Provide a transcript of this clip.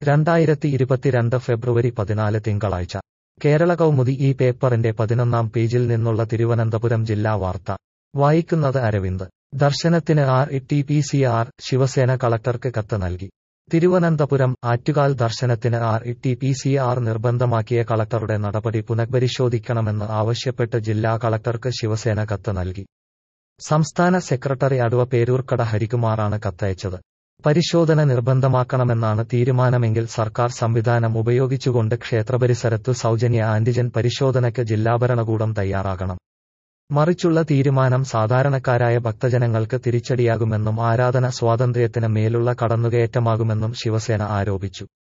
രണ്ടായിരത്തി ഇരുപത്തിരണ്ട് ഫെബ്രുവരി പതിനാല് തിങ്കളാഴ്ച കേരള കൗമുദി ഈ പേപ്പറിന്റെ പതിനൊന്നാം പേജിൽ നിന്നുള്ള തിരുവനന്തപുരം ജില്ലാ വാർത്ത വായിക്കുന്നത് അരവിന്ദ് ദർശനത്തിന് R T P C R Shiv Sena കളക്ടർക്ക് കത്ത് നൽകി തിരുവനന്തപുരം ആറ്റുകാൽ ദർശനത്തിന് R T P C R നിർബന്ധമാക്കിയ കളക്ടറുടെ നടപടി പുനഃപരിശോധിക്കണമെന്ന് ആവശ്യപ്പെട്ട് ജില്ലാ കളക്ടർക്ക് ശിവസേന കത്ത് നൽകി സംസ്ഥാന സെക്രട്ടറി അടവ പേരൂർക്കട ഹരികുമാറാണ് കത്തയച്ചത് പരിശോധന നിർബന്ധമാക്കണമെന്നാണ് തീരുമാനമെങ്കിൽ സർക്കാർ സംവിധാനം ഉപയോഗിച്ചുകൊണ്ട് ക്ഷേത്രപരിസരത്തു സൗജന്യ ആന്റിജൻ പരിശോധനയ്ക്ക് ജില്ലാ ഭരണകൂടം തയ്യാറാകണം മറിച്ചുള്ള തീരുമാനം സാധാരണക്കാരായ ഭക്തജനങ്ങൾക്ക് തിരിച്ചടിയാകുമെന്നും ആരാധന സ്വാതന്ത്ര്യത്തിന് മേലുള്ള കടന്നുകയറ്റമാകുമെന്നും ശിവസേന ആരോപിച്ചു